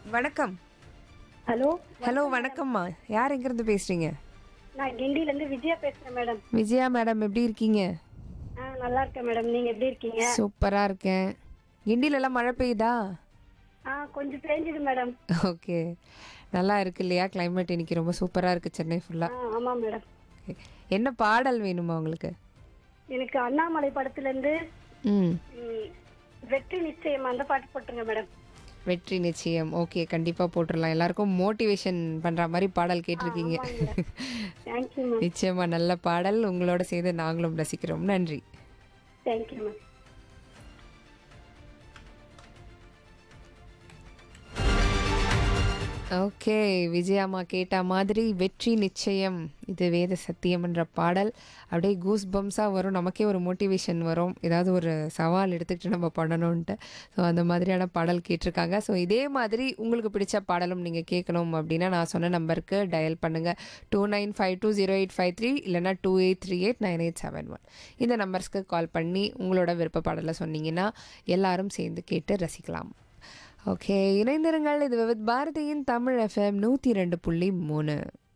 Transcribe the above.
வணக்கம் hello hello வணக்கம்மா யார் எங்கேருந்து பேசுறீங்க நான் கிண்டில இருந்து விஜயா பேசுறேன் மேடம் விஜயா மேடம் எப்படி இருக்கீங்க ஆ நல்லா இருக்கேன் மேடம் நீங்க எப்படி இருக்கீங்க சூப்பரா இருக்கேன் கிண்டில எல்லாம் மழை பெய்யுதா ஆ கொஞ்சம் பேஞ்சுது மேடம் ஓகே நல்லா இருக்கு இல்லையா கிளைமேட் இன்னைக்கு ரொம்ப சூப்பரா இருக்கு சென்னை ஃபுல்லா ஆ ஆமா மேடம் என்ன பாடல் வேணுமா உங்களுக்கு எனக்கு அண்ணாமலை படத்துல இருந்து ம் ம், வெற்றி நிச்சயம் அந்த பாட்டு போட்டுருங்க மேடம் வெற்றி நிச்சயம் ஓகே கண்டிப்பா போட்டுடலாம் எல்லாருக்கும் மோட்டிவேஷன் பண்ற மாதிரி பாடல் கேட்டிருக்கீங்க தேங்க்யூ மேம் நிச்சயமா நல்ல பாடல் உங்களோட சேர்ந்து நாங்களும் ரசிக்கிறோம் நன்றி தேங்க்யூ மேம் ஓகே விஜயாம்மா கேட்ட மாதிரி வெற்றி நிச்சயம் இது வேத சத்தியம் என்ற பாடல் அப்படியே கூஸ் பம்ஸாக வரும் நமக்கே ஒரு மோட்டிவேஷன் வரும் ஏதாவது ஒரு சவால் எடுத்துக்கிட்டு நம்ம பண்ணணும்ன்ட்டு ஸோ அந்த மாதிரியான பாடல் கேட்டிருக்காங்க ஸோ இதே மாதிரி உங்களுக்கு பிடிச்ச பாடலும் நீங்கள் கேட்கணும் அப்படின்னா நான் சொன்ன நம்பருக்கு டயல் பண்ணுங்கள் two nine five two zero eight five three இல்லைனா two eight three eight nine eight seven one இந்த நம்பர்ஸ்க்கு கால் பண்ணி உங்களோட விருப்ப பாடலை சொன்னீங்கன்னா எல்லாரும் சேர்ந்து கேட்டு ரசிக்கலாம் ஓகே இணைந்திருங்கள் இது வித் பாரதியின் தமிழ் எஃப்எம் நூற்றி ரெண்டு புள்ளி மூணு